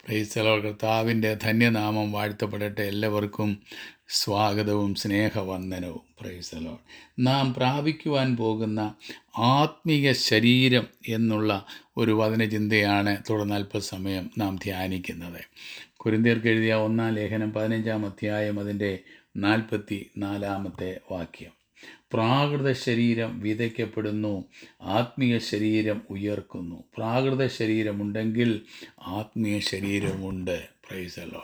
പ്രൈസലോ കർത്താവിൻ്റെ ധന്യനാമം വാഴ്ത്തപ്പെടട്ടെ എല്ലാവർക്കും സ്വാഗതവും സ്നേഹവന്ദനവും പ്രൈസലോ നാം പ്രാപിക്കുവാൻ പോകുന്ന ആത്മീയ ശരീരം എന്നുള്ള ഒരു വചനചിന്തയാണ് തുടർന്ന് അല്പസമയം നാം ധ്യാനിക്കുന്നത് കുരിന്തിയർക്ക് എഴുതിയ ഒന്നാം ലേഖനം പതിനഞ്ചാം അധ്യായം അതിൻ്റെ നാൽപ്പത്തി നാലാമത്തെ വാക്യം പ്രാകൃത ശരീരം വിതയ്ക്കപ്പെടുന്നു ആത്മീയ ശരീരം ഉയർക്കുന്നു പ്രാകൃത ശരീരമുണ്ടെങ്കിൽ ആത്മീയ ശരീരമുണ്ട് പ്രൈസലോ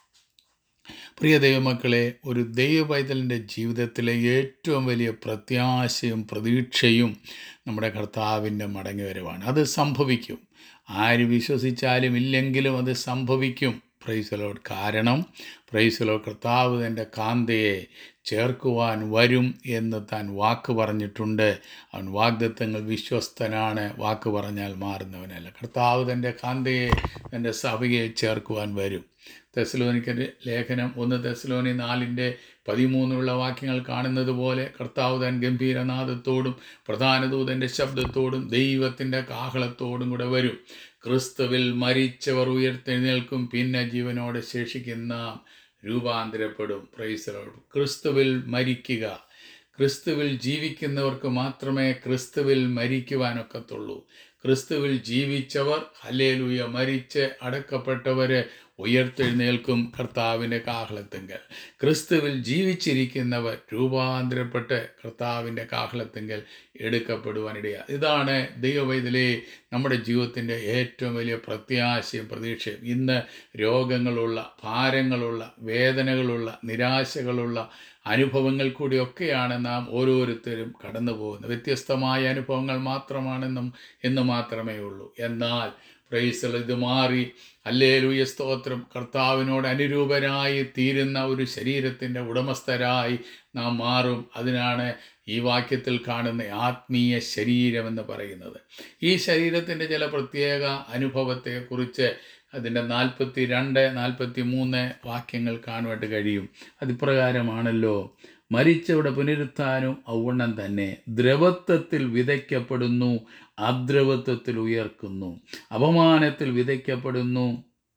പ്രിയ ദൈവമക്കളെ ഒരു ദൈവ പൈതലിൻ്റെ ജീവിതത്തിലെ ഏറ്റവും വലിയ പ്രത്യാശയും പ്രതീക്ഷയും നമ്മുടെ കർത്താവിൻ്റെ മടങ്ങിവരവാണ് അത് സംഭവിക്കും ആര് വിശ്വസിച്ചാലും ഇല്ലെങ്കിലും അത് സംഭവിക്കും പ്രൈസലോട് കാരണം പ്രൈസലോ കർത്താവ് തൻ്റെ കാന്തയെ ചേർക്കുവാൻ വരും എന്ന് താൻ വാക്ക് പറഞ്ഞിട്ടുണ്ട് അവൻ വാഗ്ദത്തങ്ങൾ വിശ്വസ്തനാണ് വാക്ക് പറഞ്ഞാൽ മാറുന്നവനല്ല കർത്താവ് തൻ്റെ കാന്തയെ തൻ്റെ സഭയെ ചേർക്കുവാൻ വരും തെസ്ലോനിക്കൻ്റെ ലേഖനം ഒന്ന് തെസ്ലോനി നാലിൻ്റെ പതിമൂന്നിലുള്ള വാക്യങ്ങൾ കാണുന്നത് പോലെ കർത്താവ് തൻ ഗംഭീരനാദത്തോടും പ്രധാന ദൂതൻ്റെ ശബ്ദത്തോടും ദൈവത്തിൻ്റെ കാഹളത്തോടും കൂടെ വരും ക്രിസ്തുവിൽ മരിച്ചവർ ഉയർത്തെഴുന്നേൽക്കും പിന്നെ ജീവനോടെ ശേഷിക്കുന്ന രൂപാന്തരപ്പെടും പ്രൈസലോട് ക്രിസ്തുവിൽ മരിക്കുക ക്രിസ്തുവിൽ ജീവിക്കുന്നവർക്ക് മാത്രമേ ക്രിസ്തുവിൽ മരിക്കുവാനൊക്കത്തുള്ളൂ ക്രിസ്തുവിൽ ജീവിച്ചവർ ഹലേലുയ മരിച്ച് അടക്കപ്പെട്ടവര് ഉയർത്തെഴുന്നേൽക്കും കർത്താവിൻ്റെ കാഹളത്തിങ്കൽ ക്രിസ്തുവിൽ ജീവിച്ചിരിക്കുന്നവർ രൂപാന്തരപ്പെട്ട് കർത്താവിൻ്റെ കാഹളത്തിങ്കൽ എടുക്കപ്പെടുവാനിടയ ഇതാണ് ദൈവവൈതലേ നമ്മുടെ ജീവിതത്തിൻ്റെ ഏറ്റവും വലിയ പ്രത്യാശയും പ്രതീക്ഷയും ഇന്ന് രോഗങ്ങളുള്ള ഭാരങ്ങളുള്ള വേദനകളുള്ള നിരാശകളുള്ള അനുഭവങ്ങൾ കൂടിയൊക്കെയാണ് നാം ഓരോരുത്തരും കടന്നു പോകുന്നത് വ്യത്യസ്തമായ അനുഭവങ്ങൾ മാത്രമാണെന്നും എന്ന് മാത്രമേ ഉള്ളൂ എന്നാൽ പ്രൈസൽ ഇത് മാറി അല്ലേലൂയ സ്തോത്രം കർത്താവിനോട് അനുരൂപരായി തീരുന്ന ഒരു ശരീരത്തിൻ്റെ ഉടമസ്ഥരായി നാം മാറും അതിനാണ് ഈ വാക്യത്തിൽ കാണുന്ന ആത്മീയ ശരീരം എന്ന് പറയുന്നത് ഈ ശരീരത്തിൻ്റെ ചില പ്രത്യേക അനുഭവത്തെക്കുറിച്ച് അതിൻ്റെ നാൽപ്പത്തി രണ്ട് നാൽപ്പത്തി മൂന്ന് വാക്യങ്ങൾ കാണുവാനായിട്ട് കഴിയും അതിപ്രകാരമാണല്ലോ മരിച്ചവിടെ പുനരുത്ഥാനം ഔവണ്ണം തന്നെ ദ്രവത്വത്തിൽ വിതയ്ക്കപ്പെടുന്നു അദ്രവത്വത്തിൽ ഉയർക്കുന്നു അപമാനത്തിൽ വിതയ്ക്കപ്പെടുന്നു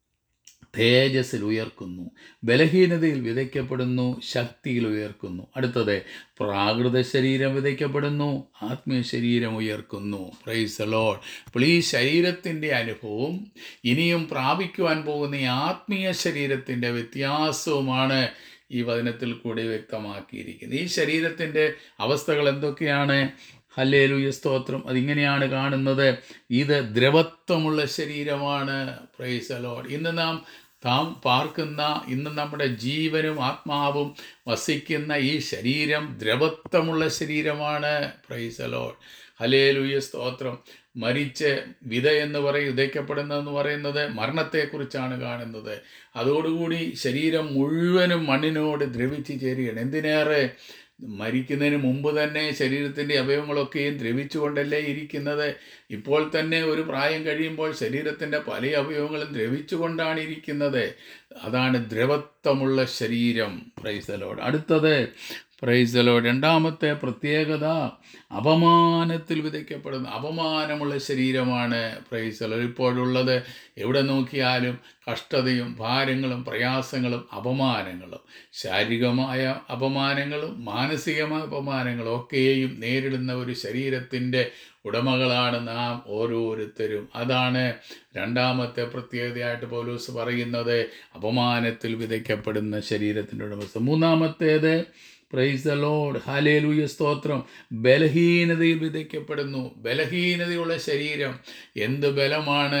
തേജസ്സിൽ ഉയർക്കുന്നു ബലഹീനതയിൽ വിതയ്ക്കപ്പെടുന്നു ശക്തിയിൽ ഉയർക്കുന്നു അടുത്തത് പ്രാകൃത ശരീരം വിതയ്ക്കപ്പെടുന്നു ആത്മീയ ശരീരം ഉയർക്കുന്നു പ്രൈസ് ലോഡ് അപ്പോൾ ഈ ശരീരത്തിൻ്റെ അനുഭവവും ഇനിയും പ്രാപിക്കുവാൻ പോകുന്ന ഈ ആത്മീയ ശരീരത്തിൻ്റെ വ്യത്യാസവുമാണ് ഈ വചനത്തിൽ കൂടി വ്യക്തമാക്കിയിരിക്കുന്നത് ഈ ശരീരത്തിൻ്റെ അവസ്ഥകൾ എന്തൊക്കെയാണ് ഹല്ലേലൂയ സ്തോത്രം അതിങ്ങനെയാണ് കാണുന്നത് ഇത് ദ്രവത്വമുള്ള ശരീരമാണ് പ്രൈസ് അലോഡ് ഇന്ന് നാം താം പാർക്കുന്ന ഇന്ന് നമ്മുടെ ജീവനും ആത്മാവും വസിക്കുന്ന ഈ ശരീരം ദ്രവത്വമുള്ള ശരീരമാണ് പ്രൈസ് അലോഡ് ഹലേലൂയ സ്തോത്രം മരിച്ച് വിത എന്ന് പറയും വിതയ്ക്കപ്പെടുന്നതെന്ന് പറയുന്നത് മരണത്തെക്കുറിച്ചാണ് കാണുന്നത് അതോടുകൂടി ശരീരം മുഴുവനും മണ്ണിനോട് ദ്രവിച്ച് ചേരുകയാണ് എന്തിനേറെ മരിക്കുന്നതിന് മുമ്പ് തന്നെ ശരീരത്തിൻ്റെ അവയവങ്ങളൊക്കെയും ദ്രവിച്ചുകൊണ്ടല്ലേ ഇരിക്കുന്നത് ഇപ്പോൾ തന്നെ ഒരു പ്രായം കഴിയുമ്പോൾ ശരീരത്തിൻ്റെ പല അവയവങ്ങളും ദ്രവിച്ചുകൊണ്ടാണ് ഇരിക്കുന്നത് അതാണ് ദ്രവത്വമുള്ള ശരീരം പ്രൈസലോട് അടുത്തത് പ്രൈസലോ രണ്ടാമത്തെ പ്രത്യേകത അപമാനത്തിൽ വിതയ്ക്കപ്പെടുന്ന അപമാനമുള്ള ശരീരമാണ് പ്രൈസലോ ഇപ്പോഴുള്ളത് എവിടെ നോക്കിയാലും കഷ്ടതയും ഭാരങ്ങളും പ്രയാസങ്ങളും അപമാനങ്ങളും ശാരീരികമായ അപമാനങ്ങളും മാനസികമായ അപമാനങ്ങളും ഒക്കെയും നേരിടുന്ന ഒരു ശരീരത്തിൻ്റെ ഉടമകളാണ് നാം ഓരോരുത്തരും അതാണ് രണ്ടാമത്തെ പ്രത്യേകതയായിട്ട് പൗലൂസ് പറയുന്നത് അപമാനത്തിൽ വിതയ്ക്കപ്പെടുന്ന ശരീരത്തിൻ്റെ ഉടമസ്ഥ മൂന്നാമത്തേത് പ്രൈസ് ലോഡ് ഹാലേലൂയ സ്തോത്രം ബലഹീനതയിൽ വിതയ്ക്കപ്പെടുന്നു ബലഹീനതയുള്ള ശരീരം എന്ത് ബലമാണ്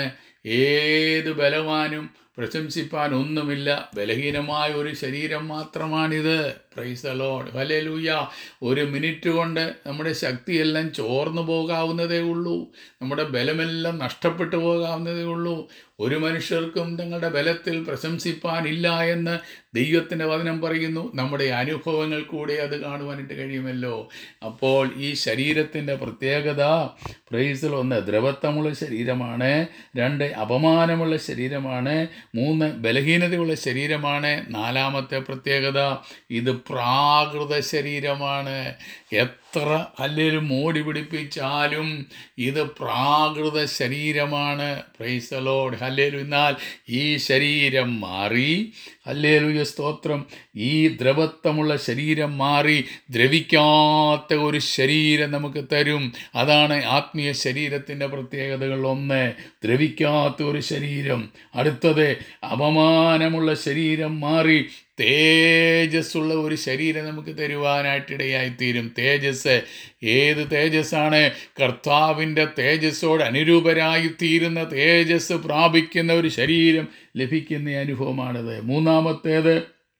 ഏത് ബലവാനും പ്രശംസിപ്പാൻ ഒന്നുമില്ല ബലഹീനമായ ഒരു ശരീരം മാത്രമാണിത് പ്രൈസ് ലോഡ് ഹലേലൂയ ഒരു മിനിറ്റ് കൊണ്ട് നമ്മുടെ ശക്തിയെല്ലാം ചോർന്നു പോകാവുന്നതേ ഉള്ളൂ നമ്മുടെ ബലമെല്ലാം നഷ്ടപ്പെട്ടു പോകാവുന്നതേ ഉള്ളൂ ഒരു മനുഷ്യർക്കും തങ്ങളുടെ ബലത്തിൽ പ്രശംസിപ്പാനില്ല എന്ന് ദൈവത്തിൻ്റെ വചനം പറയുന്നു നമ്മുടെ അനുഭവങ്ങൾ കൂടെ അത് കാണുവാനായിട്ട് കഴിയുമല്ലോ അപ്പോൾ ഈ ശരീരത്തിൻ്റെ പ്രത്യേകത പ്രൈസിൽ ഒന്ന് ദ്രവത്വമുള്ള ശരീരമാണ് രണ്ട് അപമാനമുള്ള ശരീരമാണ് മൂന്ന് ബലഹീനതയുള്ള ശരീരമാണ് നാലാമത്തെ പ്രത്യേകത ഇത് പ്രാകൃത ശരീരമാണ് എത്ര എത്ര അല്ലെങ്കിൽ മോടി പിടിപ്പിച്ചാലും ഇത് പ്രാകൃത ശരീരമാണ് പ്രൈസലോഡ് ഹല്ലേലു എന്നാൽ ഈ ശരീരം മാറി ഹല്ലേലുയ സ്തോത്രം ഈ ദ്രവത്വമുള്ള ശരീരം മാറി ദ്രവിക്കാത്ത ഒരു ശരീരം നമുക്ക് തരും അതാണ് ആത്മീയ ശരീരത്തിൻ്റെ പ്രത്യേകതകൾ ഒന്ന് ദ്രവിക്കാത്ത ഒരു ശരീരം അടുത്തത് അപമാനമുള്ള ശരീരം മാറി തേജസ്സുള്ള ഒരു ശരീരം നമുക്ക് തരുവാനായിട്ടിടയായിത്തീരും തേജസ് ഏത് തേജസ്സാണ് കർത്താവിൻ്റെ തേജസ്സോട് അനുരൂപരായിത്തീരുന്ന തേജസ് പ്രാപിക്കുന്ന ഒരു ശരീരം ലഭിക്കുന്ന അനുഭവമാണിത് മൂന്നാമത്തേത്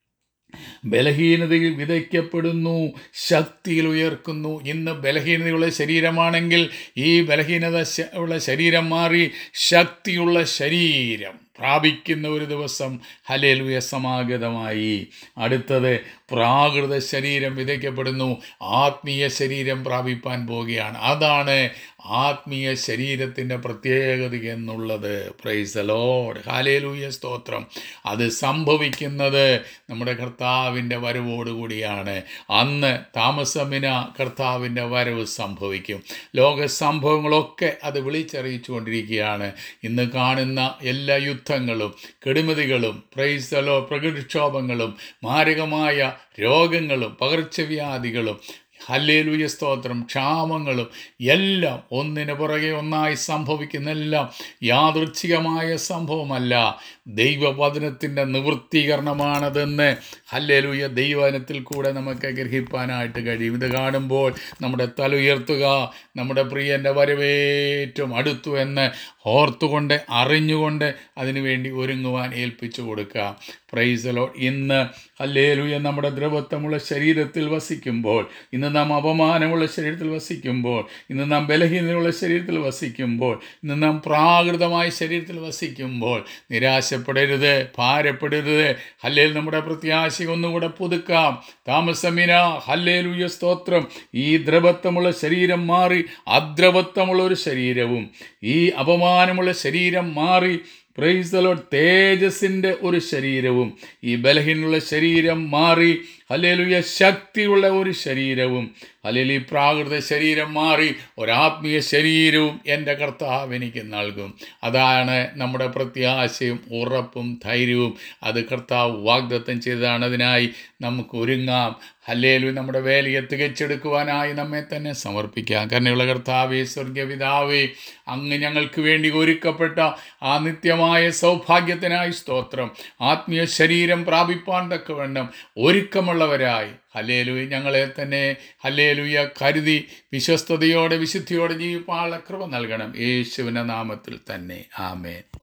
ബലഹീനതയിൽ വിതയ്ക്കപ്പെടുന്നു ശക്തിയിൽ ഉയർക്കുന്നു ഇന്ന് ബലഹീനതയുള്ള ശരീരമാണെങ്കിൽ ഈ ബലഹീനത ശ- ഉള്ള ശരീരം മാറി ശക്തിയുള്ള ശരീരം പ്രാപിക്കുന്ന ഒരു ദിവസം ഹലേലുയ സമാഗതമായി അടുത്തത് പ്രാകൃത ശരീരം വിതയ്ക്കപ്പെടുന്നു ആത്മീയ ശരീരം പ്രാപിപ്പാൻ പോവുകയാണ് അതാണ് ആത്മീയ ശരീരത്തിൻ്റെ പ്രത്യേകത എന്നുള്ളത് പ്രൈസ് ലോഡ് ഹാലേലൂയ സ്തോത്രം അത് സംഭവിക്കുന്നത് നമ്മുടെ കർത്താവിൻ്റെ വരവോടുകൂടിയാണ് അന്ന് താമസമിന കർത്താവിൻ്റെ വരവ് സംഭവിക്കും ലോക സംഭവങ്ങളൊക്കെ അത് വിളിച്ചറിയിച്ചു കൊണ്ടിരിക്കുകയാണ് ഇന്ന് കാണുന്ന എല്ലാ യുദ്ധങ്ങളും കെടുമതികളും പ്രൈസലോ പ്രകൃതിക്ഷോഭങ്ങളും മാരകമായ രോഗങ്ങളും പകർച്ചവ്യാധികളും ഹല്ലേലൂയ സ്തോത്രം ക്ഷാമങ്ങളും എല്ലാം ഒന്നിനു പുറകെ ഒന്നായി സംഭവിക്കുന്ന എല്ലാം യാദൃച്ഛികമായ സംഭവമല്ല ദൈവവചനത്തിൻ്റെ നിവൃത്തീകരണമാണതെന്ന് ഹല്ലേലൂയ ദൈവവചനത്തിൽ കൂടെ നമുക്ക് ഗ്രഹിപ്പാനായിട്ട് കഴിയും ഇത് കാണുമ്പോൾ നമ്മുടെ തല ഉയർത്തുക നമ്മുടെ പ്രിയൻ്റെ വരവേറ്റവും അടുത്തു എന്ന് ഓർത്തുകൊണ്ട് അറിഞ്ഞുകൊണ്ട് അതിനുവേണ്ടി ഒരുങ്ങുവാൻ ഏൽപ്പിച്ചു കൊടുക്കുക പ്രൈസലോ ഇന്ന് ഹല്ലേലൂയ നമ്മുടെ ദ്രവത്വമുള്ള ശരീരത്തിൽ വസിക്കുമ്പോൾ ഇന്ന് നാം അപമാനമുള്ള ശരീരത്തിൽ വസിക്കുമ്പോൾ ഇന്ന് നാം ബലഹീനതയുള്ള ശരീരത്തിൽ വസിക്കുമ്പോൾ ഇന്ന് നാം പ്രാകൃതമായ ശരീരത്തിൽ വസിക്കുമ്പോൾ നിരാശപ്പെടരുത് ഭാരപ്പെടരുത് ഹല്ലേൽ നമ്മുടെ പ്രത്യാശ ഒന്നുകൂടെ പുതുക്കാം താമസമിന ഹല്ലേലൂയ സ്തോത്രം ഈ ദ്രവത്വമുള്ള ശരീരം മാറി അദ്രവത്വമുള്ള ഒരു ശരീരവും ഈ അപമാനമുള്ള ശരീരം മാറി പ്രൈസലോ തേജസ്സിൻ്റെ ഒരു ശരീരവും ഈ ബലഹീനുള്ള ശരീരം മാറി ഹല്ലേലൂയ ശക്തിയുള്ള ഒരു ശരീരവും അല്ലെങ്കിൽ ഈ പ്രാകൃത ശരീരം മാറി ഒരാത്മീയ ശരീരവും എൻ്റെ കർത്താവ് എനിക്ക് നൽകും അതാണ് നമ്മുടെ പ്രത്യാശയും ഉറപ്പും ധൈര്യവും അത് കർത്താവ് വാഗ്ദത്തം ചെയ്തതാണ് അതിനായി നമുക്ക് ഒരുങ്ങാം ഹല്ലേലു നമ്മുടെ വേലയെ തികച്ചെടുക്കുവാനായി നമ്മെ തന്നെ സമർപ്പിക്കാം കരുണയുള്ള കർത്താവേ സ്വർഗീയ പിതാവേ അങ്ങ് ഞങ്ങൾക്ക് വേണ്ടി ഒരുക്കപ്പെട്ട ആ നിത്യമായ സൗഭാഗ്യത്തിനായി സ്തോത്രം ആത്മീയ ശരീരം പ്രാപിപ്പാൻ തക്കവണ്ണം ഒരുക്കമുള്ളവരായി ഹല്ലേലൂയ ഞങ്ങളെ തന്നെ ഹല്ലേലൂയ കരുതി വിശ്വസ്തയോടെ വിശുദ്ധിയോടെ ജീവിപ്പാനുള്ള കൃപ നൽകണം യേശുവിൻ്റെ നാമത്തിൽ തന്നെ ആമേൻ